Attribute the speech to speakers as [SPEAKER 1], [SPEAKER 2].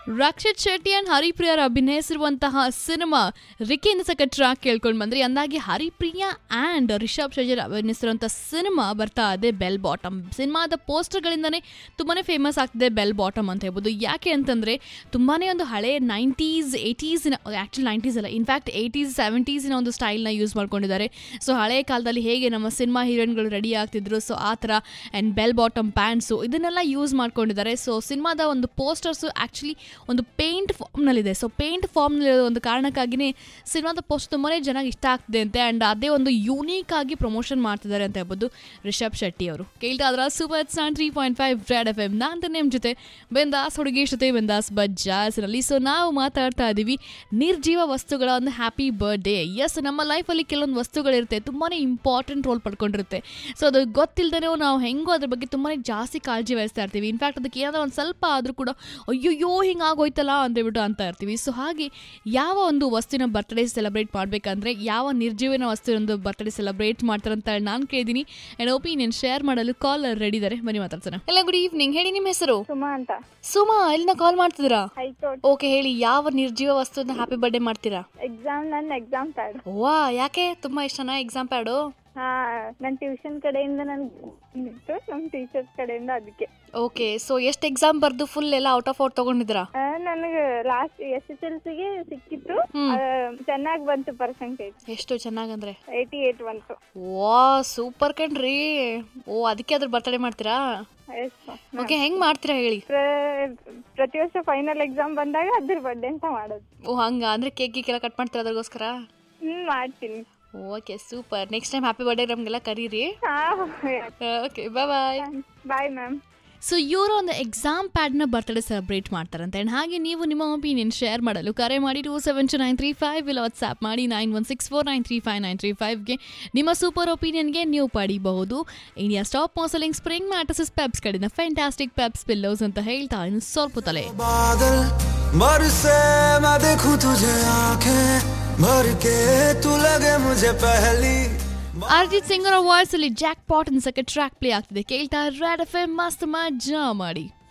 [SPEAKER 1] Rakshit Shetty and ಹರಿಪ್ರಿಯರ್ ಅಭಿನಯಿಸಿರುವಂತಹ cinema ರಿಕಿಂದ ಸಕ ಟ್ರ್ಯಾಕ್ ಕೇಳ್ಕೊಂಡು ಬಂದ್ರಿ ಅಂದಾಗೆ ಹರಿಪ್ರಿಯಾ ಆ್ಯಂಡ್ ರಿಷಬ್ ಶೆಜರ್ ಅಭಿನಯಿಸಿರುವಂಥ ಸಿನಿಮಾ ಬರ್ತಾ ಇದೆ ಬೆಲ್ ಬಾಟಮ್ ಸಿನಿಮಾದ ಪೋಸ್ಟರ್ಗಳಿಂದನೇ ತುಂಬಾ ಫೇಮಸ್ ಆಗ್ತಿದೆ ಬೆಲ್ ಬಾಟಮ್ ಅಂತ ಹೇಳ್ಬೋದು ಯಾಕೆ ಅಂತಂದರೆ ತುಂಬಾ ಒಂದು ಹಳೆ ನೈಂಟೀಸ್ ಏಯ್ಟೀಸಿನ ಆ್ಯಕ್ಚುಲಿ ನೈಂಟೀಸ್ ಅಲ್ಲ ಇನ್ಫ್ಯಾಕ್ಟ್ ಏಯ್ಟೀಸ್ ಸೆವೆಂಟೀಸಿನ ಒಂದು ಸ್ಟೈಲ್ನ ಯೂಸ್ ಮಾಡ್ಕೊಂಡಿದ್ದಾರೆ ಸೊ ಹಳೆ ಕಾಲದಲ್ಲಿ ಹೇಗೆ ನಮ್ಮ ಸಿನಿಮಾ ಹೀರೋಯಿನ್ಗಳು ರೆಡಿ ಆಗ್ತಿದ್ರು ಸೊ ಆ ಥರ ಆ್ಯಂಡ್ ಬೆಲ್ ಬಾಟಮ್ ಪ್ಯಾಂಟ್ಸು ಇದನ್ನೆಲ್ಲ ಯೂಸ್ ಮಾಡ್ಕೊಂಡಿದ್ದಾರೆ ಸೊ ಸಿನಿಮಾದ ಒಂದು ಪೋಸ್ಟರ್ಸು ಆ್ಯಕ್ಚುಲಿ ಒಂದು ಪೇಂಟ್ ಫಾರ್ಮ್ನಲ್ಲಿದೆ ಸೊ ಪೇಂಟ್ ಫಾರ್ಮ್ನಲ್ಲಿರೋ ಒಂದು ಕಾರಣಕ್ಕಾಗಿಯೇ ಸಿನಿಮಾದ ಪೋಸ್ಟ್ ತುಂಬಾ ಚೆನ್ನಾಗಿ ಇಷ್ಟ ಆಗ್ತಿದೆ ಅಂತೆ ಆ್ಯಂಡ್ ಅದೇ ಒಂದು ಯೂನೀಕ್ ಆಗಿ ಪ್ರಮೋಷನ್ ಮಾಡ್ತಿದ್ದಾರೆ ಅಂತ ಹೇಳ್ಬೋದು ರಿಷಬ್ ಶೆಟ್ಟಿ ಅವರು ಕೇಳ್ತಾ ಇದ್ರ ಸೂಪರ್ ನಾನ್ three point five red F M ನಾನು ನಿಮ್ಮ ಜೊತೆ ಬೆಂದಾಸ್ ಹುಡುಗಿ ಜೊತೆ ಬೆಂದಾಸ್ ಬಜ್ಜಾಸ್ರಲ್ಲಿ ಸೊ ನಾವು ಮಾತಾಡ್ತಾ ಇದ್ದೀವಿ ನಿರ್ಜೀವ ವಸ್ತುಗಳ ಒಂದು ಹ್ಯಾಪಿ ಬರ್ಡೇ ಎಸ್ ನಮ್ಮ ಲೈಫಲ್ಲಿ ಕೆಲವೊಂದು ವಸ್ತುಗಳಿರುತ್ತೆ ತುಂಬಾ ಇಂಪಾರ್ಟೆಂಟ್ ರೋಲ್ ಪಡ್ಕೊಂಡಿರುತ್ತೆ ಸೊ ಅದು ಗೊತ್ತಿಲ್ಲದೇ ನಾವು ಹೆಂಗೋ ಅದ್ರ ಬಗ್ಗೆ ತುಂಬಾ ಜಾಸ್ತಿ ಕಾಳಜಿ ವಹಿಸ್ತಾ ಇರ್ತೀವಿ ಇನ್ಫ್ಯಾಕ್ಟ್ ಅದಕ್ಕೆ ಏನಾದರೂ ಒಂದು ಸ್ವಲ್ಪ ಆದರೂ ಕೂಡ ಅಯ್ಯಯ್ಯೋ ಹಿಂಗೆ ಆಗೋಯ್ತಲ್ಲ ಅಂತೇಳ್ಬಿಟ್ಟು ಅಂತ ಇರ್ತೀವಿ ಸೊ ಹಾಗೆ ಯಾವ ಒಂದು ವಸ್ತುವಿನ ಬರ್ತ್ಡೇ ಸೆಲೆಬ್ರೇಟ್ ಮಾಡಬೇಕಂದ್ರೆ ಯಾವ ನಿರ್ಜೀವನ ವಸ್ತುವಿನೊಂದು ಬರ್ತ್ಡೇ ಸೆಲೆಬ್ರೇಟ್ ಮಾಡ್ತಾರೆ ಅಂತ ನಾನು ಕೇಳಿದ್ದೀನಿ ಆ್ಯಂಡ್ ಒಪಿನಿಯನ್ ಶೇರ್ ಮಾಡಲು ಕಾಲ್ ರೆಡಿ ಇದ್ದಾರೆ ಬನ್ನಿ ಮಾತಾಡ್ಸೋಣ ಎಲ್ಲ ಗುಡ್ ಈವ್ನಿಂಗ್ ಹೇಳಿ ನಿಮ್ಮ ಹೆಸರು
[SPEAKER 2] ಸುಮಾ ಅಂತ
[SPEAKER 1] ಸುಮಾ ಎಲ್ಲಿನ ಕಾಲ್ ಮಾಡ್ತಿದ್ದೀರಾ
[SPEAKER 2] ಹೈಕೋರ್ಟ್
[SPEAKER 1] ಓಕೆ ಹೇಳಿ ಯಾವ ನಿರ್ಜೀವ ವಸ್ತುವಿನ ಹ್ಯಾಪಿ ಬರ್ಡೇ ಮಾಡ್ತೀರಾ
[SPEAKER 2] ಎಕ್ಸಾಮ್ ನನ್ನ ಎಕ್ಸಾಮ್ ಪ್ಯಾಡ್
[SPEAKER 1] ವಾ ಯಾಕೆ ತುಂಬಾ ಇಷ್ಟನಾ ಎಕ್ಸಾಮ್ ಪ್ಯಾಡು
[SPEAKER 2] ಹಾ ನನ್ನ ಟ್ಯೂಷನ್ ಕಡೆಯಿಂದ ನನ್ಗೆ ಇತ್ತು ನಮ್ಮ ಟೀಚರ್ಸ್ ಕಡೆಯಿಂದ ಅದಕ್ಕೆ
[SPEAKER 1] ಓಕೆ ಸೊ ಎಷ್ಟು ಎಕ್ಸಾಮ್ ಬರ್ದು ಫುಲ್ ಎಲ್ಲ ಔಟ್ ಆಫ್ ಔಟ್ ತಗೊಂಡಿದ್ದೀರಾ
[SPEAKER 2] ನನಗೆ ಲಾಸ್ಟ್ ಎಸ್ ಎಸ್ ಎಲ್ ಸಿಗೆ ಸಿಕ್ಕಿತ್ತು
[SPEAKER 1] ಹ್ಮ್.
[SPEAKER 2] ಚೆನ್ನಾಗಿ ಬಂತು ಪರ್ಸೆಂಟೇಜ್
[SPEAKER 1] ಎಷ್ಟು ಚೆನ್ನಾಗಂದ್ರೆ
[SPEAKER 2] ಏಯ್ಟಿ ಏಟ್ ಬಂತು
[SPEAKER 1] ವಾ ಸೂಪರ್ ಕಣ್ರಿ ಓ ಅದಕ್ಕೆ ಅದ್ರ ಬರ್ತಡೇ ಮಾಡ್ತೀರಾ
[SPEAKER 2] ಎಷ್ಟು
[SPEAKER 1] ಓಕೆ ಹೆಂಗ್ ಮಾಡ್ತೀರಾ ಹೇಳಿ
[SPEAKER 2] ಪ್ರತಿ ವರ್ಷ ಫೈನಲ್ ಎಕ್ಸಾಮ್ ಬಂದಾಗ ಅದ್ರ ಬರ್ಡೇ ಅಂತ ಮಾಡೋದು
[SPEAKER 1] ಓ ಹಂಗ ಅಂದ್ರೆ ಕೇಕ್ ಗೀಕ್ ಎಲ್ಲ ಕಟ್ ಮಾಡ್ತೀರಾ ಅದ್ರಗೋಸ್ಕರ
[SPEAKER 2] ಹ್ಮ್ ಮಾಡ್ತೀನಿ
[SPEAKER 1] okay super next time happy birthday ನಮಗೆಲ್ಲ ಕರೀರಿ
[SPEAKER 2] ಹಾ
[SPEAKER 1] okay bye bye
[SPEAKER 2] bye ma'am
[SPEAKER 1] so ಇವರು ಒಂದು ಎಕ್ಸಾಮ್ ಪ್ಯಾಡ್ನ ಬರ್ತ್ಡೇ ಸೆಲೆಬ್ರೇಟ್ ಮಾಡ್ತಾರಂತೆ ಆ್ಯಂಡ್ ಹಾಗೆ ನೀವು ನಿಮ್ಮ ಒಪಿನಿಯನ್ ಶೇರ್ ಮಾಡಲು ಕರೆ ಮಾಡಿ two seven two nine three five ಇಲ್ಲ ವಾಟ್ಸ್ಆ್ಯಪ್ ಮಾಡಿ nine one six four nine three five nine three ಫೈವ್ಗೆ ನಿಮ್ಮ ಸೂಪರ್ ಒಪಿನಿಯನ್ಗೆ ನೀವು ಪಡಿಬಹುದು ಇಂಡಿಯಾ ಸ್ಟಾಪ್ ಮಾಸಲಿಂಗ್ ಸ್ಪ್ರಿಂಗ್ ಮ್ಯಾಟಸಸ್ ಪೆಪ್ಸ್ ಕಡೆಯಿಂದ ಫ್ಯಾಂಟಾಸ್ಟಿಕ್ ಪೆಪ್ಸ್ ಪಿಲ್ಲೋಸ್ ಅಂತ ಹೇಳ್ತಾ ಇನ್ನು ಸ್ವಲ್ಪ ತಲೆ
[SPEAKER 3] बादल बरसे मैं देखूं तुझे आंखें भर के तू लगे मुझे पहली
[SPEAKER 1] ಅರ್ಜಿತ್ ಸಿಂಗ್ ಅವರ ವಾಯ್ಸ್ ಅಲ್ಲಿ ಜಾಕ್ ಪಾಟ್ ಅನ್ಸಕ್ಕೆ ಟ್ರ್ಯಾಕ್ ಪ್ಲೇ ಆಗ್ತಿದೆ ಕೇಳ್ತಾ ರೆಡ್ ಎಫ್ ಎಂ ಮಸ್ತ್ ಮಜಾ ಮಾಡಿ